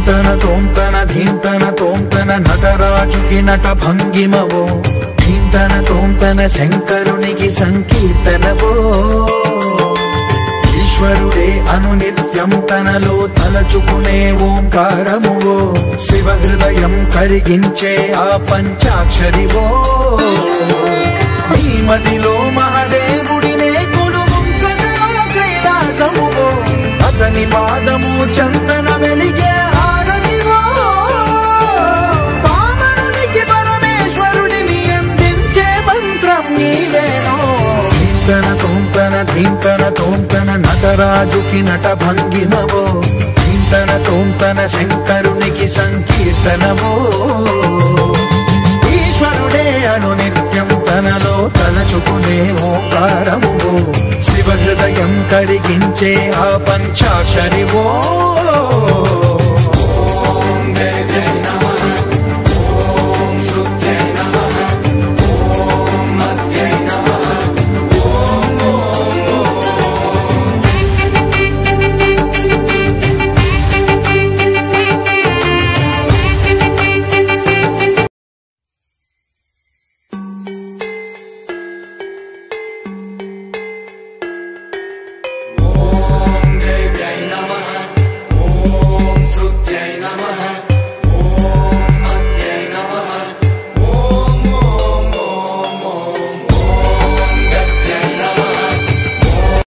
ధీంతన తోంతన ధీంతన తోంతన నటరాజుకి నట భంగిమవో ధీంతన తోంతన శంకరునికి సంకీర్తనవో ఈశ్వరుడే అను నిత్యం తనలో తలచుకునే ఓంకారమువో శివ హృదయం కరిగించే ఆ పంచాక్షరివో నీ మదిలో మహదేవుడినే కొలువుంకగా కైలాసమువో అతని పాదము చందన వెలిగే హారతివో పామరునికి పరమేశ్వరుడిని అందించే మంత్రం నీవేనో ధీంతన తోంతన ధీంతన తోంతన నటరాజుకి నట భంగిమవో ధీంతన తోంతన శంకరునికి సంకీర్తనవో ఈశ్వరుడే అను నిత్యం తనలో తలచుకునే ఓంకారము శివ హృదయం కరిగించే ఆ పంచాక్షరివో